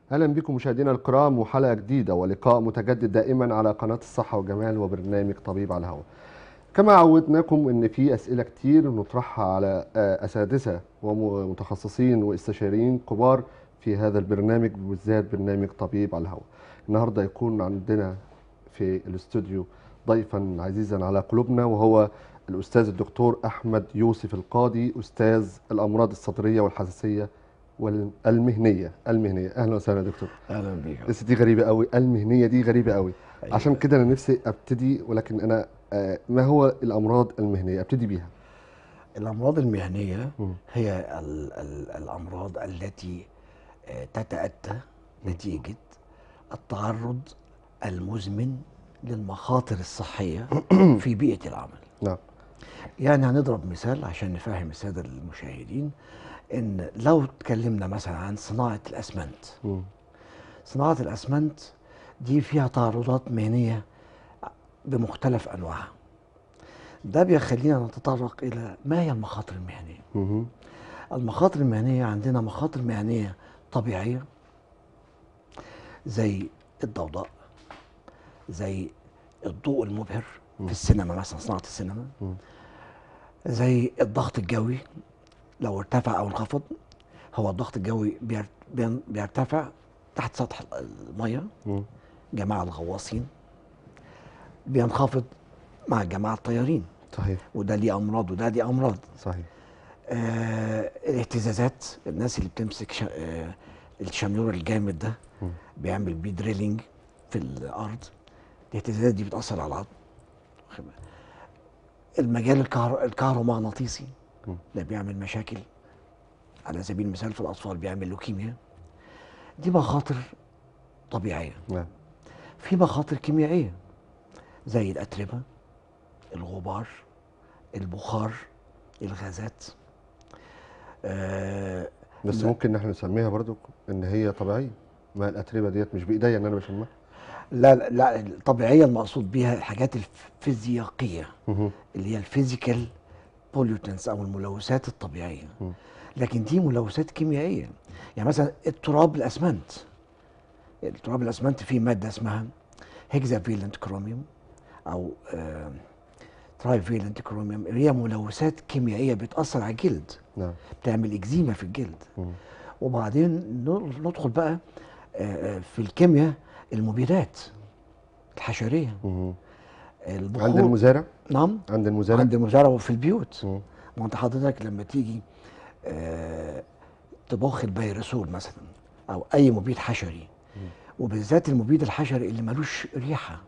اهلا بكم مشاهدينا الكرام وحلقه جديده ولقاء متجدد دائما على قناه الصحه والجمال وبرنامج طبيب على الهواء. كما عودناكم ان في اسئله كتير نطرحها على آه، اساتذه ومتخصصين واستشاريين كبار في هذا البرنامج بالذات برنامج طبيب على الهواء. النهارده يكون عندنا في الاستوديو ضيفا عزيزا على قلوبنا وهو الاستاذ الدكتور احمد يوسف القاضي استاذ الامراض الصدريه والحساسيه والمهنيه المهنيه اهلا وسهلا يا دكتور اهلا بيك بس دي غريبه قوي المهنيه دي غريبه قوي أيوة. عشان كده انا نفسي ابتدي ولكن انا آه، ما هو الامراض المهنيه ابتدي بيها الامراض المهنيه مم. هي ال ال الامراض التي آه، تتاتى نتيجه التعرض المزمن للمخاطر الصحيه في بيئه العمل نعم يعني هنضرب مثال عشان نفهم الساده المشاهدين ان لو اتكلمنا مثلا عن صناعه الاسمنت مم. صناعه الاسمنت دي فيها تعرضات مهنيه بمختلف انواعها ده بيخلينا نتطرق الى ما هي المخاطر المهنيه مهم. المخاطر المهنيه عندنا مخاطر مهنيه طبيعيه زي الضوضاء زي الضوء المبهر في السينما مثلا صناعه السينما مم. زي الضغط الجوي لو ارتفع او انخفض هو الضغط الجوي بير- بين- بيرتفع تحت سطح الميه مم. جماعه الغواصين بينخفض مع جماعه الطيارين صحيح وده ليه امراض وده ليه امراض صحيح آه الاهتزازات الناس اللي بتمسك شا آه الشنيور الجامد ده مم. بيعمل بيه دريلينج في الارض الاهتزازات دي بتاثر على العظم واخد بالك؟ المجال الكهر... الكهرومغناطيسي مم. ده بيعمل مشاكل على سبيل المثال في الاطفال بيعمل لوكيميا دي مخاطر طبيعيه نعم في مخاطر كيميائيه زي الاتربه الغبار البخار الغازات آه بس لا. ممكن نحن نسميها برضو ان هي طبيعيه ما الاتربه ديت مش بايديا ان انا بشمها لا لا- لا الطبيعيه المقصود بيها الحاجات الفيزيائيه مهم. اللي هي الفيزيكال بوليوتنس او الملوثات الطبيعيه مم. لكن دي ملوثات كيميائيه يعني مثلا التراب الاسمنت التراب الاسمنت فيه ماده اسمها هيكزافيلنت كروميوم او تراي فيلنت كروميوم اللي هي ملوثات كيميائيه بتاثر على الجلد نعم بتعمل اكزيما في الجلد مم. وبعدين ن- ندخل بقى آه، آه، في الكيمياء المبيدات الحشريه مهم. البخور عند المزارع نعم عند المزارع عند المزارع وفي البيوت مم. ما انت حضرتك لما تيجي آه، تبخ البيرسول مثلا او اي مبيد حشري وبالذات المبيد الحشري اللي ملوش ريحه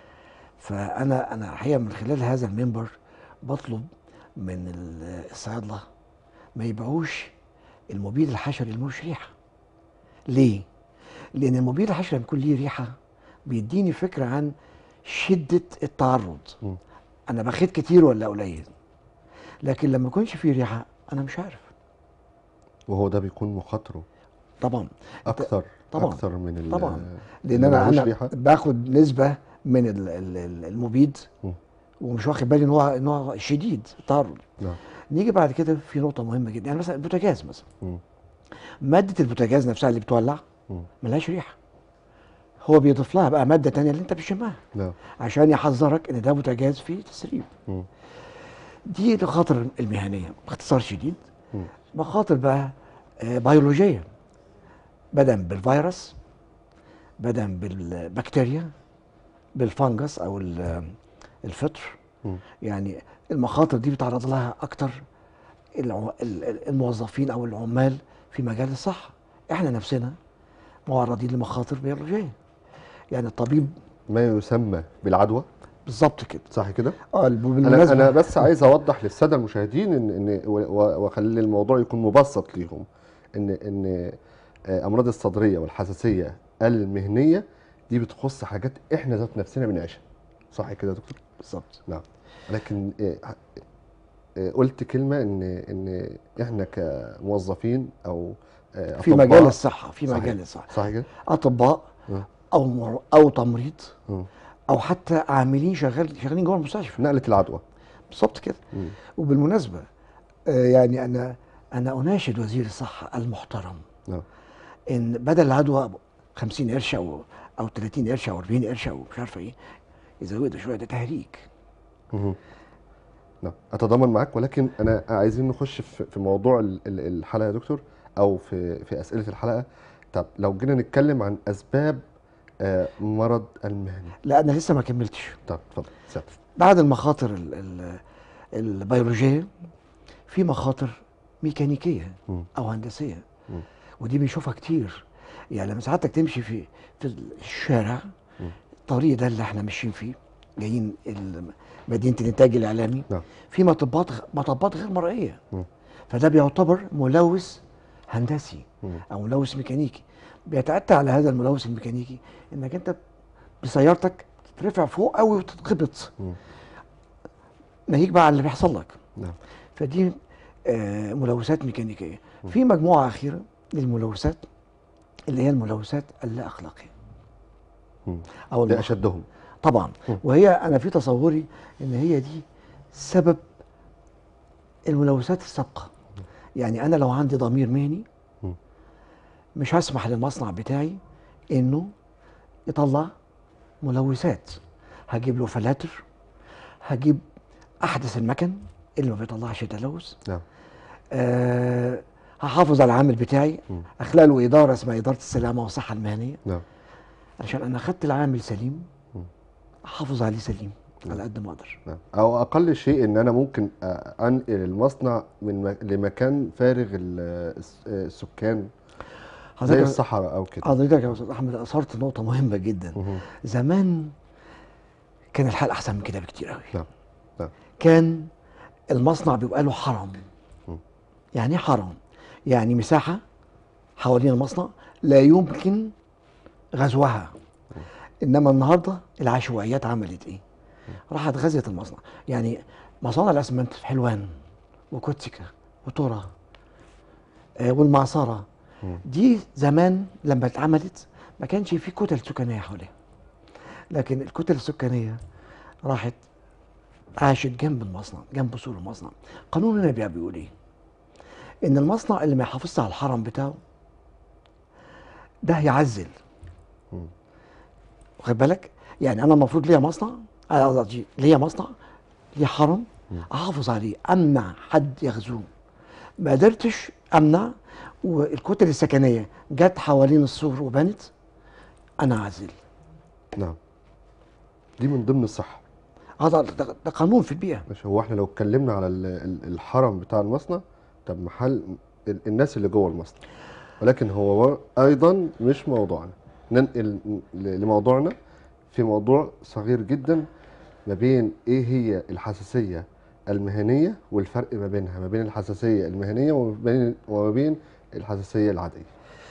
فانا انا الحقيقه من خلال هذا المنبر بطلب من ال- الصيادله ما يبيعوش المبيد الحشري اللي ملوش ريحه ليه لان المبيد الحشري لما يكون ليه ريحه بيديني فكره عن شده التعرض مم. انا بخيت كتير ولا قليل لكن لما يكونش فيه ريحه انا مش عارف وهو ده بيكون مخاطره طبعا اكثر طبعاً. اكثر من ال- طبعا لان اللي انا ملوش انا ريحة. باخد نسبه من ال- ال- ال- المبيد مم. ومش واخد بالي ان هو ان هو شديد التعرض نعم نيجي بعد كده في نقطه مهمه جدا يعني مثلا البوتاجاز مثلا مم. ماده البوتاجاز نفسها اللي بتولع مم. ملهاش ريحه هو بيضيف لها بقى ماده تانية اللي انت بتشمها نعم عشان يحذرك ان ده بوتاجاز فيه تسريب مم. دي الخطر المهنيه باختصار شديد مم. مخاطر بقى آه، بيولوجيه بدءا بالفيروس بدءا بالبكتيريا بالفنجس او ال- الفطر مم. يعني المخاطر دي بيتعرض لها اكتر الع- ال- ال- الموظفين او العمال في مجال الصحه احنا نفسنا معرضين لمخاطر بيولوجيه يعني الطبيب ما يسمى بالعدوى بالظبط كده صح كده اه انا بالمناسبه انا بس عايز اوضح للساده المشاهدين ان ان و- و- واخلي الموضوع يكون مبسط ليهم ان ان آه، امراض الصدريه والحساسيه المهنيه دي بتخص حاجات احنا ذات نفسنا بنعيشها صح كده يا دكتور بالظبط نعم لكن آه، آه، قلت كلمه ان ان احنا كموظفين او آه، في أطباء- مجال الصحه في صحيح. مجال الصحه صح كده اطباء مم. او مر... او تمريض مم. او حتى عاملين شغال شغالين جوه المستشفى نقله العدوى بالظبط كده مم. وبالمناسبه آه، يعني انا انا اناشد وزير الصحه المحترم نعم ان بدل العدوى 50 قرش او او 30 قرش او 40 قرش او مش عارفه ايه يزودوا شويه ده تهريج مهم. نعم اتضامن معاك ولكن انا عايزين نخش في في موضوع ال- ال- الحلقه يا دكتور او في في اسئله الحلقه طب لو جينا نتكلم عن اسباب آه، مرض المهني لا انا لسه ما كملتش طب اتفضل ساتر بعد المخاطر ال- ال- البيولوجيه في مخاطر ميكانيكيه مم. او هندسيه مم. ودي بنشوفها كتير يعني لما ساعتك تمشي في في الشارع مم. الطريق ده اللي احنا ماشيين فيه جايين ال- مدينه الانتاج الاعلامي نعم في مطبات غ- مطبات غير مرئيه مم. فده بيعتبر ملوث هندسي مم. او ملوث ميكانيكي بيتأتى على هذا الملوث الميكانيكي انك انت بسيارتك ترفع فوق قوي وتتخبط مم. ناهيك بقى على اللي بيحصل لك نعم فدي آه، ملوثات ميكانيكيه في مجموعه اخيره للملوثات اللي هي الملوثات اللا اخلاقيه مم. او ده المخ... اشدهم طبعا مم. وهي انا في تصوري ان هي دي سبب الملوثات السابقه يعني انا لو عندي ضمير مهني مم. مش هسمح للمصنع بتاعي انه يطلع ملوثات هجيب له فلاتر هجيب احدث المكن اللي ما بيطلعش تلوث نعم أه هحافظ على العامل بتاعي مم. اخلق له اداره اسمها اداره السلامه والصحه المهنيه نعم عشان انا خدت العامل سليم مم. احافظ عليه سليم على قد ما اقدر نعم او اقل شيء ان انا ممكن آه، انقل المصنع من م- لمكان فارغ ال- الس- آه، السكان زي حضرتك الصحراء او كده حضرتك يا استاذ احمد اثرت نقطه مهمه جدا مهم. زمان كان الحال احسن من كده بكتير قوي نعم نعم كان المصنع بيبقى له حرم مم. يعني ايه حرم يعني مساحه حوالين المصنع لا يمكن غزوها انما النهارده العشوائيات عملت ايه راحت غزت المصنع يعني مصانع الاسمنت في حلوان وكوتسكا وتورا آه، والمعصره مم. دي زمان لما اتعملت ما كانش في كتل سكانيه حواليها لكن الكتل السكانيه راحت عاشت جنب المصنع جنب سور المصنع قانون النبي بيقول ايه ان المصنع اللي ما يحافظش على الحرم بتاعه ده يعزل مم. واخد بالك يعني انا المفروض ليا مصنع آه، قصدي ليا مصنع ليا حرم مم. احافظ عليه امنع حد يغزوه ما قدرتش امنع والكتل السكنيه جت حوالين السور وبنت انا اعزل نعم دي من ضمن الصحة هذا ده ده قانون في البيئه مش هو احنا لو اتكلمنا على ال- ال- الحرم بتاع المصنع طب محل ال- الناس اللي جوه المصنع ولكن هو ايضا مش موضوعنا ننقل ل- لموضوعنا في موضوع صغير جدا ما بين ايه هي الحساسية المهنية والفرق ما بينها ما بين الحساسية المهنية وما بين وما بين الحساسية العادية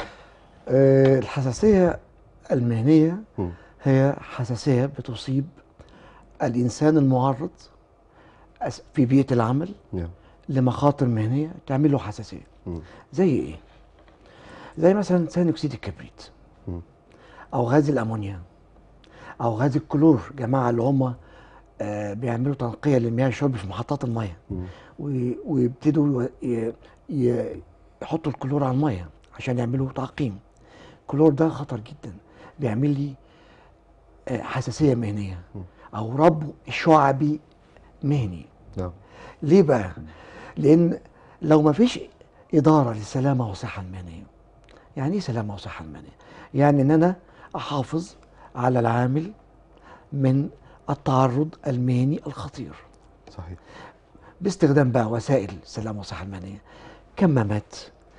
آه، الحساسيه المهنيه مم. هي حساسيه بتصيب الانسان المعرض أس- في بيئه العمل نعم لمخاطر مهنيه تعمل له حساسيه مم. زي ايه زي مثلا ثاني اكسيد الكبريت مم. او غاز الامونيا او غاز الكلور جماعه اللي هم آه، بيعملوا تنقيه للمياه الشرب في محطات المياه مم. و- ويبتدوا ي- ي- يحطوا الكلور على المياه عشان يعملوا تعقيم الكلور ده خطر جدا بيعمل لي آه، حساسيه مهنيه او ربو شعبي مهني نعم ليه بقى؟ لأن لو ما فيش إدارة للسلامة والصحة المهنية يعني إيه سلامة وصحة المهنية؟ يعني إن أنا أحافظ على العامل من التعرض المهني الخطير صحيح باستخدام بقى وسائل السلامة والصحة المهنية كمامات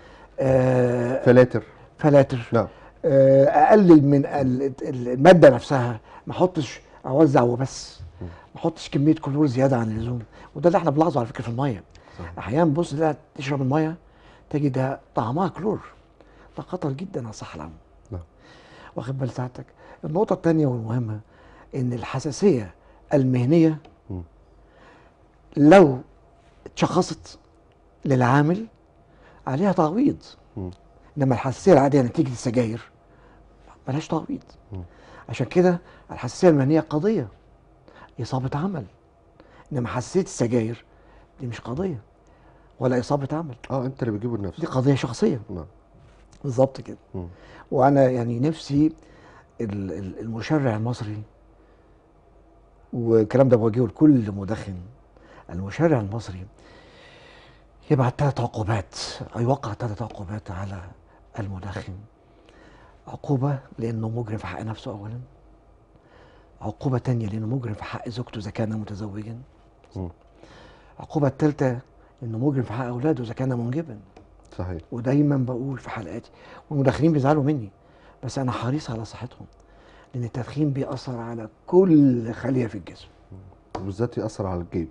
آه فلاتر فلاتر نعم آه، اقلل من ال- ال- الماده نفسها ما احطش اوزع وبس ما احطش كميه كلور زياده عن اللزوم وده اللي احنا بنلاحظه على فكره في الميه صحيح. احيانا بص لا تشرب الميه تجد طعمها كلور ده خطر جدا على الصحه العامه نعم واخد بال ساعتك النقطه الثانيه والمهمه ان الحساسيه المهنيه مم. لو اتشخصت للعامل عليها تعويض مم. انما الحساسيه العاديه نتيجه السجاير ملهاش تعويض مم. عشان كده الحساسيه المهنيه قضيه اصابه عمل انما حساسيه السجاير دي مش قضيه ولا اصابه عمل اه انت اللي بتجيبه دي لنفسك قضيه شخصيه نعم بالظبط كده مم. وانا يعني نفسي ال- ال- المشرع المصري والكلام ده بوجهه لكل مدخن المشرع المصري يبعت ثلاث عقوبات او يوقع ثلاث عقوبات على المدخن عقوبة لأنه مجرم في حق نفسه أولا عقوبة تانية لأنه مجرم في حق زوجته إذا كان متزوجا مم. العقوبة الثالثة إنه مجرم في حق أولاده إذا كان منجبا صحيح ودايما بقول في حلقاتي والمدخنين بيزعلوا مني بس انا حريص على صحتهم لان التدخين بيأثر على كل خليه في الجسم بالذات يأثر على الجيب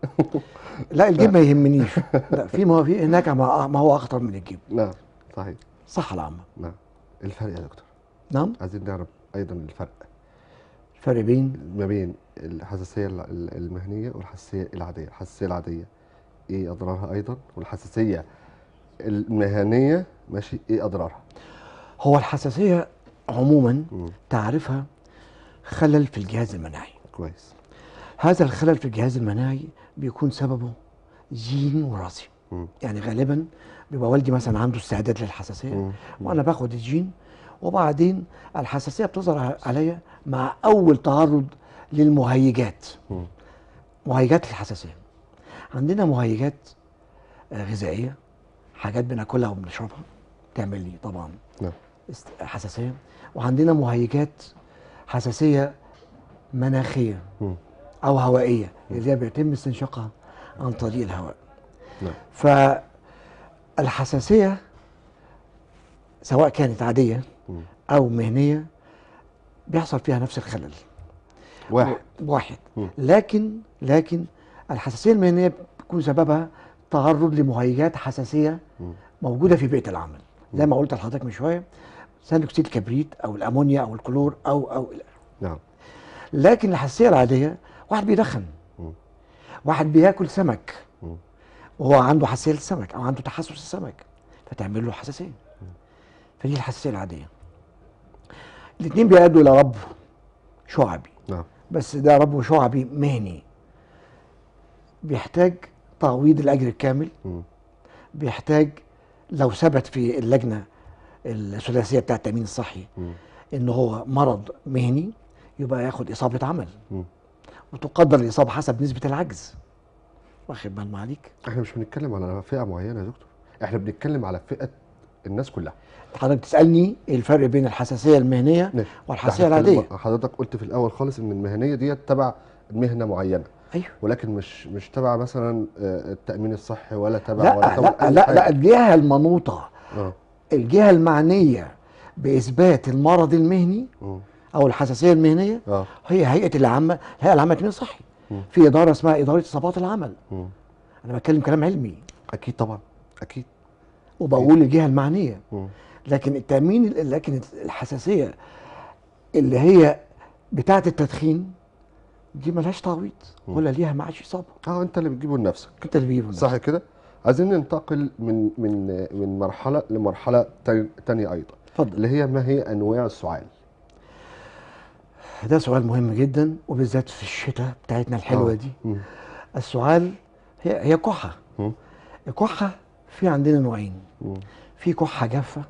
لا الجيب ما يهمنيش لا في ما في هناك ما ما هو اخطر من الجيب نعم صحيح الصحه العامه نعم الفرق يا دكتور نعم عايزين نعرف أيضا الفرق الفرق بين ما بين الحساسية ال- ال- المهنية والحساسية العادية الحساسية العادية ايه أضرارها أيضا والحساسية المهنية ماشي ايه أضرارها هو الحساسيه عموما مم. تعرفها خلل في الجهاز المناعي كويس هذا الخلل في الجهاز المناعي بيكون سببه جين وراثي مم. يعني غالبا بيبقى والدي مثلا عنده استعداد للحساسيه مم. وانا باخد الجين وبعدين الحساسيه بتظهر عليا مع اول تعرض للمهيجات مم. مهيجات الحساسيه عندنا مهيجات آه، غذائيه حاجات بناكلها وبنشربها تعمل لي طبعا نعم است- حساسيه وعندنا مهيجات حساسيه مناخيه مم. او هوائيه اللي هي بيتم استنشاقها عن طريق الهواء نعم فالحساسيه سواء كانت عاديه مم. او مهنيه بيحصل فيها نفس الخلل واحد واحد مم. لكن لكن الحساسيه المهنيه بيكون سببها تعرض لمهيجات حساسيه مم. موجوده في بيئه العمل زي ما قلت لحضرتك من شويه ثاني اكسيد الكبريت او الامونيا او الكلور او او إلى آخره. نعم لكن الحساسيه العاديه واحد بيدخن مم. واحد بياكل سمك مم. وهو عنده حساسيه للسمك او عنده تحسس السمك فتعمل له حساسيه فدي الحساسيه العاديه الاثنين بيؤدوا الى رب شعبي نعم بس ده رب شعبي مهني بيحتاج تعويض الاجر الكامل مم. بيحتاج لو ثبت في اللجنه الثلاثيه بتاعه التامين الصحي مم. ان هو مرض مهني يبقى ياخد اصابه عمل مم. وتقدر الاصابه حسب نسبه العجز واخد بال معاليك احنا مش بنتكلم على فئة معينة يا دكتور احنا بنتكلم على فئة الناس كلها حضرتك تسالني ايه الفرق بين الحساسيه المهنيه ماشي والحساسيه إحنا بنتكلم- العاديه حضرتك قلت في الأول خالص إن المهنية ديت تبع مهنة معينة ايوه ولكن مش مش تبع مثلا آه، التأمين الصحي ولا تبع ولا لا تبع لا أي لا, حاجة. لا الجهه المنوطه اه الجهه المعنيه باثبات المرض المهني مم. او الحساسيه المهنيه اه هي هيئه العامه الهيئه العامه للتامين الصحي مم. في اداره اسمها اداره اصابات العمل مم. انا بتكلم كلام علمي أكيد طبعا أكيد وبقول الجهه المعنيه مم. لكن التامين لكن الحساسيه اللي هي بتاعه التدخين دي ملهاش تعويض مم. ولا ليها معاش اصابه اه أنت اللي بتجيبه لنفسك انت اللي بيجيبه صح كده عايزين ننتقل من من من مرحلة لمرحلة تاني- تانية أيضا اتفضل اللي هي ما هي أنواع السعال ده سؤال مهم جدا وبالذات في الشتاء بتاعتنا الحلوه آه. دي مم. السعال هي هي كحه مم. الكحه في عندنا نوعين مم. في كحه جافه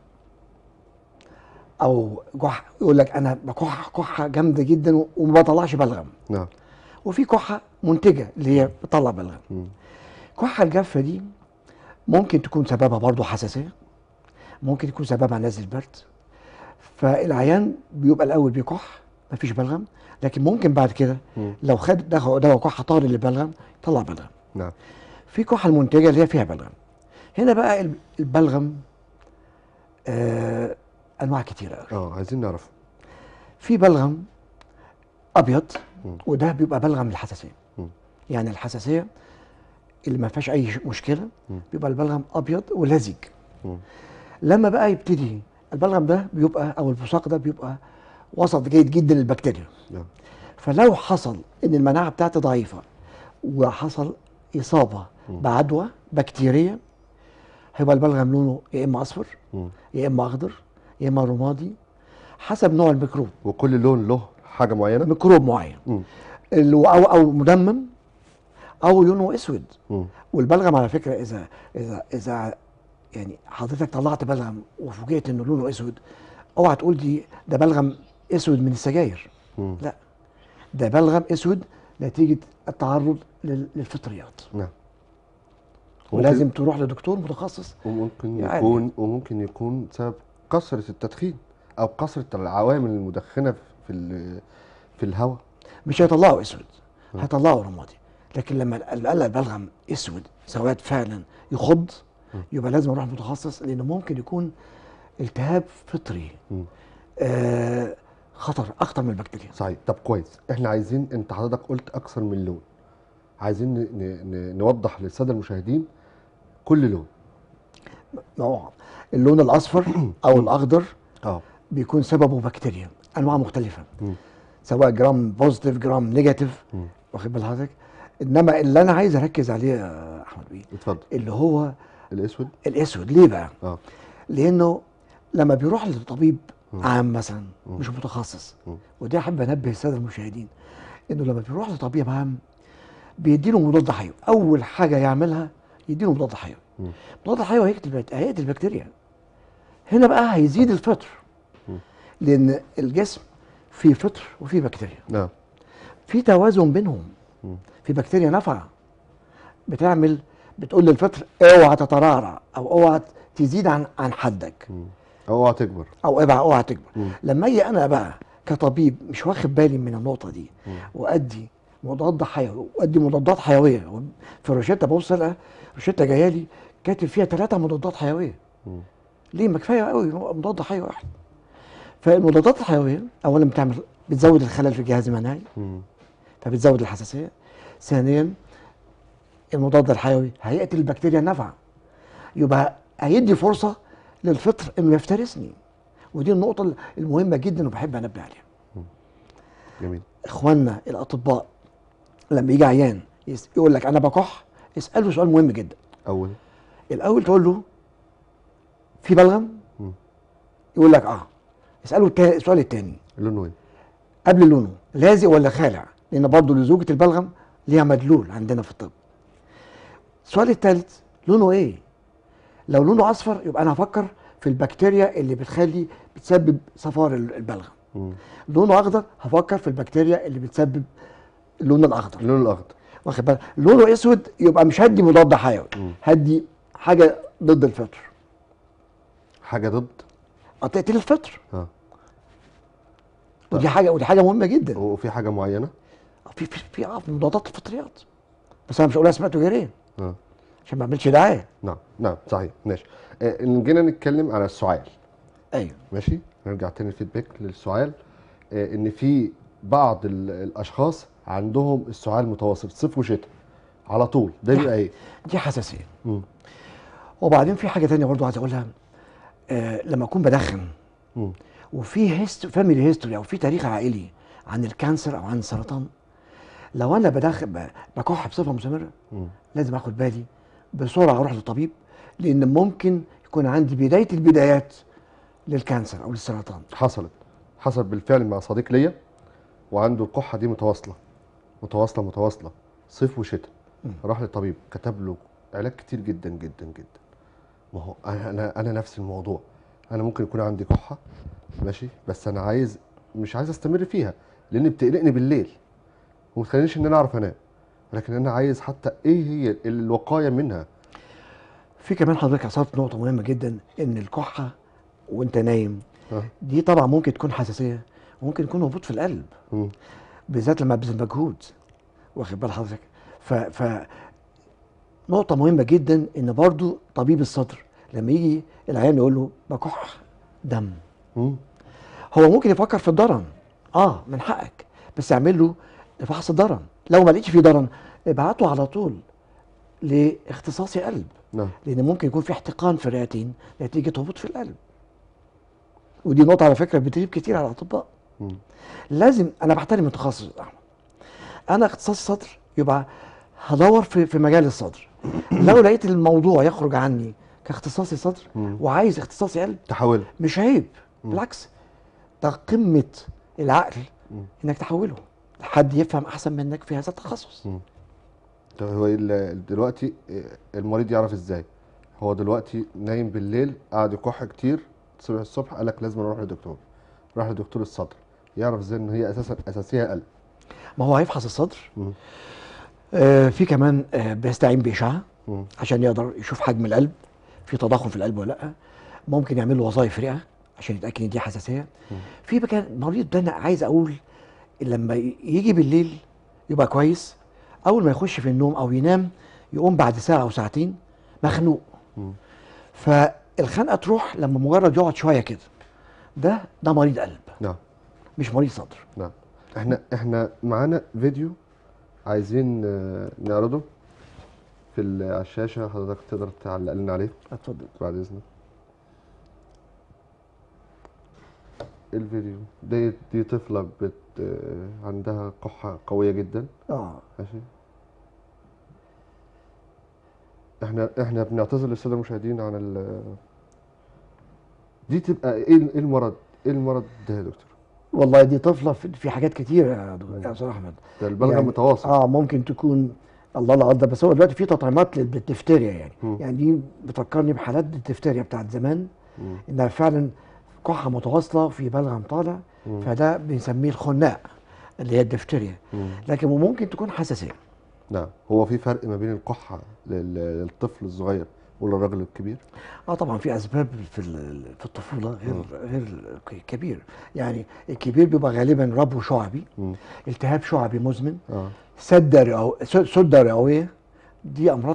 او كح يقول لك انا بكح كحه جامده جدا وما بطلعش بلغم نعم وفي كحه منتجه اللي هي بتطلع بلغم مم. الكحه الجافه دي ممكن تكون سببها برضه حساسيه ممكن يكون سببها نزل برد فالعيان بيبقى الاول بيكح مفيش بلغم لكن ممكن بعد كده مم. لو خد دواء دواء كحه طاري للبلغم يطلع بلغم نعم في كحه المنتجه اللي هي فيها بلغم هنا بقى الب- البلغم آه انواع كتيره قوي اه عايزين نعرف في بلغم ابيض مم. وده بيبقى بلغم للحساسيه مم. يعني الحساسيه اللي ما فيهاش اي ش- مشكله مم. بيبقى البلغم ابيض ولزج مم. لما بقى يبتدي البلغم ده بيبقى او البصاق ده بيبقى وسط جيد جدا للبكتيريا نعم فلو حصل ان المناعه بتاعتي ضعيفه وحصل اصابه مم. بعدوى بكتيريه هيبقى البلغم لونه يا اما اصفر مم. يا اما اخضر يا اما رمادي حسب نوع الميكروب وكل لون له حاجة معينة ميكروب معين مم. اللي هو- او او مدمم او لونه اسود مم. والبلغم على فكره اذا اذا اذا يعني حضرتك طلعت بلغم وفوجئت انه لونه اسود اوعى تقول دي ده بلغم اسود من السجاير مم. لا ده بلغم اسود نتيجه التعرض لل- للفطريات نعم ولازم تروح لدكتور متخصص وممكن يعني. يكون وممكن يكون سبب كثرة التدخين أو كثرة العوامل المدخنة في ال- في الهواء مش هيطلعوا اسود م. هيطلعوا رمادي لكن لما القلق البلغم اسود سواد فعلا يخض م. يبقى لازم اروح متخصص لانه ممكن يكون التهاب فطري مم. آه خطر اخطر من البكتيريا صحيح طب كويس احنا عايزين انت حضرتك قلت اكثر من لون عايزين ن... ن... ن... نوضح للساده المشاهدين كل لون ما هو اللون الاصفر او الاخضر اه بيكون سببه بكتيريا انواع مختلفه مم. سواء جرام بوزيتيف جرام نيجاتيف مم. واخد بال حضرتك انما اللي انا عايز اركز عليه يا احمد بيه اتفضل اللي هو الاسود الاسود ليه بقى؟ اه لانه لما بيروح لطبيب مم. عام مثلا مم. مش متخصص مم. ودي احب انبه الساده المشاهدين انه لما بيروح لطبيب عام بيديله مضاد حيوي اول حاجه يعملها يديله مضاد حيوي مم. مضاد حيوي هيقتل البكت- هيقتل البكتيريا هنا بقى هيزيد الفطر مم. لان الجسم فيه فطر وفيه بكتيريا نعم في توازن بينهم مم. في بكتيريا نافعه بتعمل بتقول للفطر اوعى تترعرع او اوعى تزيد عن عن حدك مم. اوعى تكبر او اوعى اوعى تكبر مم. لما اجي انا بقى كطبيب مش واخد بالي من النقطه دي مم. وادي مضاد حيوي وادي مضادات حيويه في روشته ببص لها روشته جايه لي كاتب فيها ثلاثه مضادات حيويه مم. ليه ما كفايه قوي مضاد حيوي واحد فالمضادات الحيويه اولا بتعمل بتزود الخلل في الجهاز المناعي مم. فبتزود الحساسيه ثانيا المضاد الحيوي هيقتل البكتيريا النافعه يبقى هيدي فرصه للفطر انه يفترسني ودي النقطه المهمه جدا وبحب انبه عليها جميل اخواننا الاطباء لما يجي عيان يس- يقول لك انا بكح اساله سؤال مهم جدا اول الاول تقول له في بلغم مم. يقول لك اه اساله التا- السؤال الثاني لونه ايه قبل لونه لازق ولا خالع لان برضه لزوجة البلغم ليها مدلول عندنا في الطب السؤال الثالث لونه ايه لو لونه اصفر يبقى انا هفكر في البكتيريا اللي بتخلي بتسبب صفار ال- البلغم مم. لونه اخضر هفكر في البكتيريا اللي بتسبب اللون الاخضر اللون الاخضر واخد بالك لونه اسود يبقى مش هدي مضاد حيوي مم. هدي حاجه ضد الفطر حاجه ضد هتقتل الفطر اه ودي حاجه ودي حاجه مهمه جدا وفي حاجه معينه في في في اه في مضادات الفطريات بس انا مش هقول اسماء تجاريه اه عشان ما اعملش دعايه نعم نعم صحيح ماشي آه، إن جينا نتكلم على السعال ايوه ماشي نرجع تاني الفيدباك للسعال آه، ان في بعض ال- الاشخاص عندهم السعال متواصل صيف وشتاء على طول ده بيبقى ايه دي حساسيه مم. وبعدين في حاجه تانية برضو عايز اقولها آه لما اكون بدخن مم. وفي هيست فاميلي هيستوري او في تاريخ عائلي عن الكانسر او عن السرطان لو انا بدخن ب- بكح بصفه مستمره مم. لازم اخد بالي بسرعه اروح للطبيب لان ممكن يكون عندي بدايه البدايات للكانسر او للسرطان حصلت حصل بالفعل مع صديق ليا وعنده الكحه دي متواصله متواصله متواصله صيف وشتاء مم. راح للطبيب كتب له علاج كتير جدا جدا جدا ما هو انا انا انا نفس الموضوع انا ممكن يكون عندي كحه ماشي بس انا عايز مش عايز استمر فيها لان بتقلقني بالليل وما تخلينيش ان انا اعرف انام لكن انا عايز حتى ايه هي الوقايه منها في كمان حضرتك اثرت نقطه مهمه جدا ان الكحه وانت نايم اه دي طبعا ممكن تكون حساسيه وممكن يكون هبوط في القلب مم. بالذات لما بذل مجهود واخد بال حضرتك ف ف نقطة مهمة جدا ان برضو طبيب الصدر لما يجي العيان يقول له بكح دم مم. هو ممكن يفكر في الضرن اه من حقك بس اعمل له فحص الضرن لو ما لقيتش فيه ضرن ابعته على طول لاختصاصي قلب نعم لان ممكن يكون في احتقان في الرئتين نتيجة هبوط في القلب ودي نقطة على فكرة بتغيب كتير على الاطباء مم. لازم انا بحترم التخصص يا احمد انا اختصاص صدر يبقى هدور في في مجال الصدر لو لقيت الموضوع يخرج عني كاختصاصي صدر مم. وعايز اختصاصي قلب تحول مش عيب مم. بالعكس ده قمه العقل مم. انك تحوله حد يفهم احسن منك في هذا التخصص مم. طب هو ال- دلوقتي آه، المريض يعرف ازاي هو دلوقتي نايم بالليل قاعد يكح كتير صبح الصبح قال لك لازم اروح لدكتور راح لدكتور الصدر يعرف ازاي ان هي اساسا اساسيه قلب ما هو هيفحص الصدر مم. آه في كمان آه بيستعين باشعه مم. عشان يقدر يشوف حجم القلب في تضخم في القلب ولا لا ممكن يعمل له وظائف رئه عشان يتاكد ان دي حساسيه في بقى المريض ده انا عايز اقول لما ي- يجي بالليل يبقى كويس اول ما يخش في النوم او ينام يقوم بعد ساعه او ساعتين مخنوق مم. فالخنقه تروح لما مجرد يقعد شويه كده ده ده مريض قلب نعم مش مريض صدر نعم احنا احنا معانا فيديو عايزين آه، نعرضه في ال- على الشاشه حضرتك تقدر تعلق لنا عليه اتفضل بعد اذنك الفيديو دي دي طفله بت آه، عندها قحه قويه جدا اه ماشي احنا احنا بنعتذر للساده المشاهدين عن ال دي تبقى ايه ال- ايه المرض ايه المرض ده يا دكتور والله دي طفله في في حاجات كتير يا دكتور يا استاذ احمد ده البلغم يعني- متواصل اه ممكن تكون الله لا قدر بس هو دلوقتي في تطعيمات للدفتيريا يعني مم. يعني دي بتفكرني بحالات الدفتيريا بتاعت زمان مم. انها فعلا كحه متواصله في بلغم طالع مم. فده بنسميه الخناق اللي هي الدفتيريا مم. لكن ممكن تكون حساسيه نعم هو في فرق ما بين القحه لل- للطفل الصغير وللراجل الكبير اه طبعا في اسباب في ال- في الطفوله غير غير الكبير يعني الكبير بيبقى غالبا ربو شعبي مم. التهاب شعبي مزمن اه سده رئو... سده رئويه دي امراض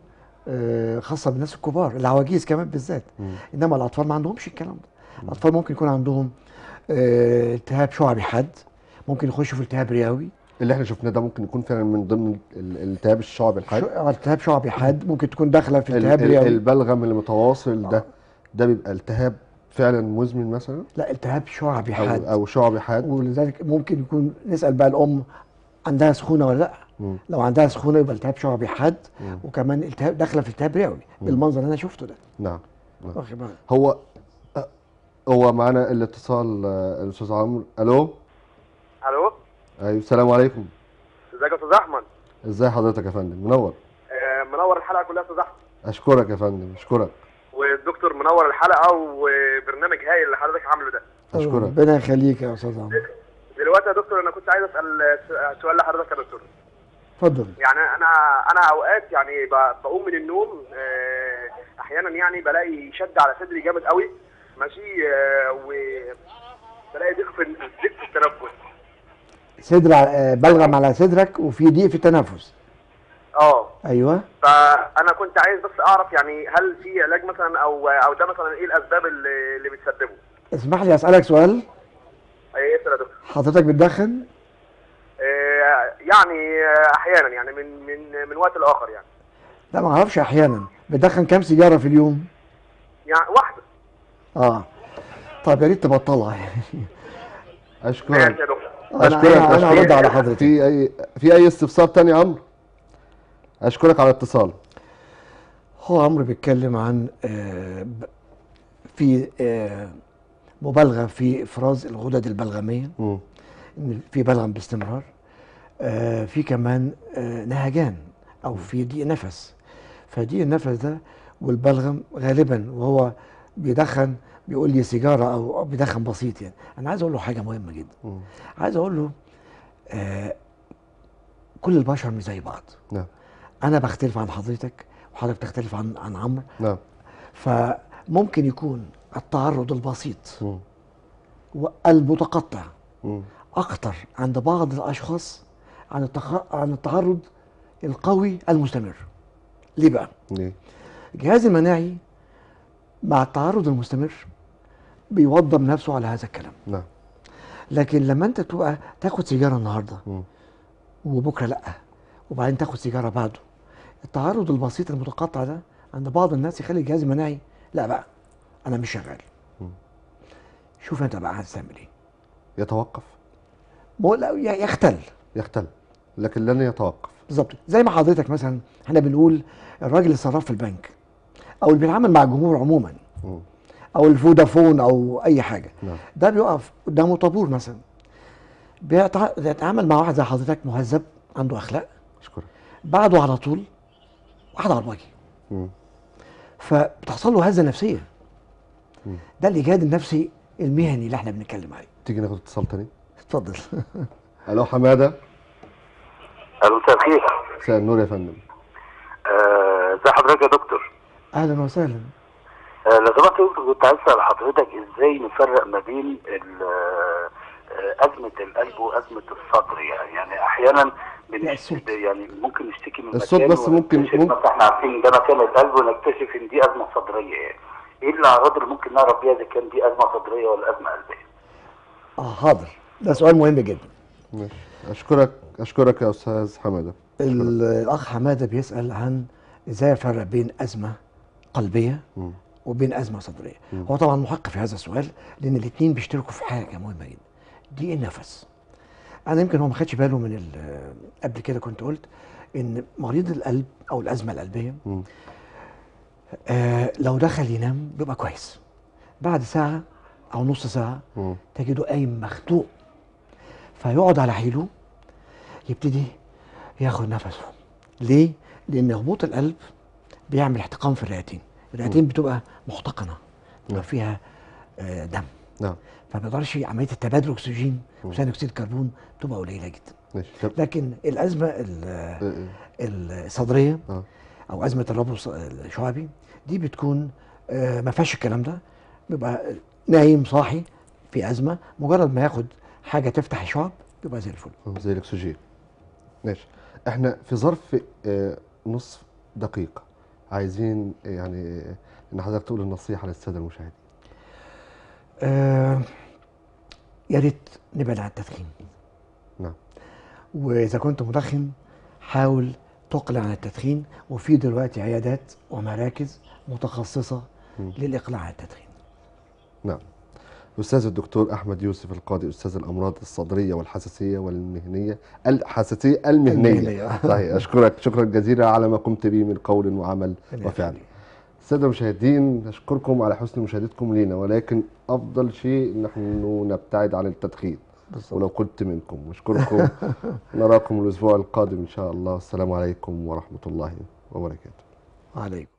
آه، خاصه بالناس الكبار العواجيز كمان بالذات مم. انما الاطفال ما عندهمش الكلام ده الاطفال ممكن يكون عندهم آه، التهاب شعبي حاد ممكن يخشوا في التهاب رئوي اللي احنا شفناه ده ممكن يكون فعلا من ضمن ال- الالتهاب الشعبي الحاد شو- آه، التهاب شعبي حاد ممكن تكون داخله في ال- التهاب ال- رئوي البلغم المتواصل ده ده بيبقى التهاب فعلا مزمن مثلا لا التهاب شعبي او حاد او شعبي حاد ولذلك ممكن يكون نسال بقى الام عندها سخونه ولا لا مم. لو عندها سخونه يبقى التهاب شعبي حاد مم. وكمان التهاب داخله في التهاب رئوي بالمنظر اللي انا شفته ده نعم نعم. واخد بالك هو أه، هو معانا الاتصال آه، الاستاذ عمرو الو الو ايوه السلام عليكم ازيك يا استاذ احمد ازي حضرتك يا فندم منور آه، منور الحلقه كلها يا استاذ احمد اشكرك يا فندم اشكرك والدكتور منور الحلقه وبرنامج هايل اللي حضرتك عامله ده اشكرك ربنا يخليك يا استاذ عمرو دلوقتي يا دكتور انا كنت عايز اسال س- سؤال لحضرتك يا دكتور اتفضل يعني انا انا اوقات يعني ب- بقوم من النوم آه، احيانا يعني بلاقي شد على صدري جامد قوي ماشي آه، و بلاقي ضيق في ضيق في التنفس صدر ع- آه، بلغم على صدرك وفي ضيق في التنفس اه ايوه فانا كنت عايز بس اعرف يعني هل في علاج مثلا او او ده مثلا ايه الاسباب اللي اللي بتسببه؟ اسمح لي اسالك سؤال ايه اسال يا دكتور حضرتك بتدخن آه، يعني آه، احيانا يعني من من من وقت لاخر يعني لا ما اعرفش احيانا بتدخن كام سيجاره في اليوم يعني واحده اه طب يا ريت تبطلها ماشي اشكرك يا دكتور انا اشكرك انا, أنا أشكرك. هرد على حضرتك في اي في اي استفسار تاني يا عمرو اشكرك على الاتصال هو عمرو بيتكلم عن آه، ب- في آه، مبالغه في افراز الغدد البلغميه مم. ان في بلغم باستمرار آه، في كمان آه، نهجان او في ضيق نفس فضيق النفس ده والبلغم غالبا وهو بيدخن بيقول لي سيجاره او أو بيدخن بسيط يعني انا عايز اقول له حاجه مهمه جدا مم. عايز اقول له آه كل البشر مش زي بعض نعم انا بختلف عن حضرتك وحضرتك تختلف عن عن عمرو نعم فممكن يكون التعرض البسيط مم. والمتقطع مم. اكتر عند بعض الاشخاص عن التخ... عن التعرض القوي المستمر ليه بقى ليه؟ الجهاز المناعي مع التعرض المستمر بيوضب نفسه على هذا الكلام نعم لكن لما انت تبقى تاخد سيجاره النهارده مم. وبكره لا وبعدين تاخد سيجاره بعده التعرض البسيط المتقطع ده عند بعض الناس يخلي الجهاز المناعي لا بقى انا مش شغال مم. شوف انت بقى عايز تعمل ايه يتوقف مو- لا ي- يختل يختل لكن لن يتوقف بالظبط زي ما حضرتك مثلا احنا بنقول الراجل اللي صراف في البنك او اللي بيتعامل مع الجمهور عموما مم. او الفودافون او اي حاجه نعم ده بيقف قدامه طابور مثلا بيتع- بيتعامل مع واحد زي حضرتك مهذب عنده اخلاق اشكرك بعده على طول واحد عرباجي مم. فبتحصل له هزه نفسيه مم. ده الاجهاد النفسي المهني اللي احنا بنتكلم عليه تيجي ناخد اتصال تاني اتفضل الو حماده الو مساء الخير مساء النور يا فندم آه، ازي حضرتك يا دكتور اهلا وسهلا آه، لو سمحت يا دكتور كنت عايز اسال حضرتك ازاي نفرق ما بين ال- آه، آه، ازمه القلب وازمه الصدر يعني يعني احيانا لا، بنشتكي الصوت. يعني ممكن نشتكي من الصوت مكان بس ممكن- ونكتشف ممكن- مثلا احنا عارفين ده مكان القلب ونكتشف ان دي ازمه صدريه يعني ايه الاعراض اللي ممكن نعرف بيها اذا كان دي ازمه صدريه ولا ازمه قلبيه اه حاضر ده سؤال مهم جدا ماشي اشكرك اشكرك يا استاذ حماده ال- الاخ حماده بيسال عن ازاي افرق بين ازمه قلبيه مم. وبين ازمه صدريه هو طبعا محق في هذا السؤال لان الاثنين بيشتركوا في حاجه مهمه جدا دي النفس انا يمكن هو ما خدش باله من ال- قبل كده كنت قلت ان مريض القلب او الازمه القلبيه مم. آه لو دخل ينام بيبقى كويس بعد ساعه او نص ساعه مم. تجده قايم مخنوق فيقعد على حيله يبتدي ياخد نفسه ليه؟ لأن هبوط القلب بيعمل احتقان في الرئتين الرئتين بتبقى محتقنة بتبقى فيها آه، دم نعم فما بيقدرش عملية التبادل الأكسجين وثاني أكسيد الكربون تبقى قليلة جدا ماشي طب لكن الأزمة ال- آه، الصدرية اه أو أزمة الربو الص- الشعبي دي بتكون آه، ما فيهاش الكلام ده بيبقى نايم صاحي في أزمة مجرد ما ياخد حاجة تفتح الشعب بيبقى زي الفل زي الاكسجين ماشي احنا في ظرف آه، نصف دقيقة عايزين آه، يعني آه، ان حضرتك تقول النصيحة للسادة المشاهدين آه، يا ريت نبعد عن التدخين نعم واذا كنت مدخن حاول تقلع عن التدخين وفي دلوقتي عيادات ومراكز متخصصه للاقلاع عن التدخين نعم الأستاذ الدكتور أحمد يوسف القاضي أستاذ الأمراض الصدرية والحساسية والمهنية الحساسية المهنية المهنية. صحيح أشكرك شكرا جزيلا على ما قمت به من قول وعمل ربنا وفعل يخليك. السادة المشاهدين نشكركم على حسن مشاهدتكم لينا ولكن أفضل شيء نحن نبتعد عن التدخين بالظبط. ولو كنت منكم نشكركم نراكم الأسبوع القادم إن شاء الله السلام عليكم ورحمة الله وبركاته عليكم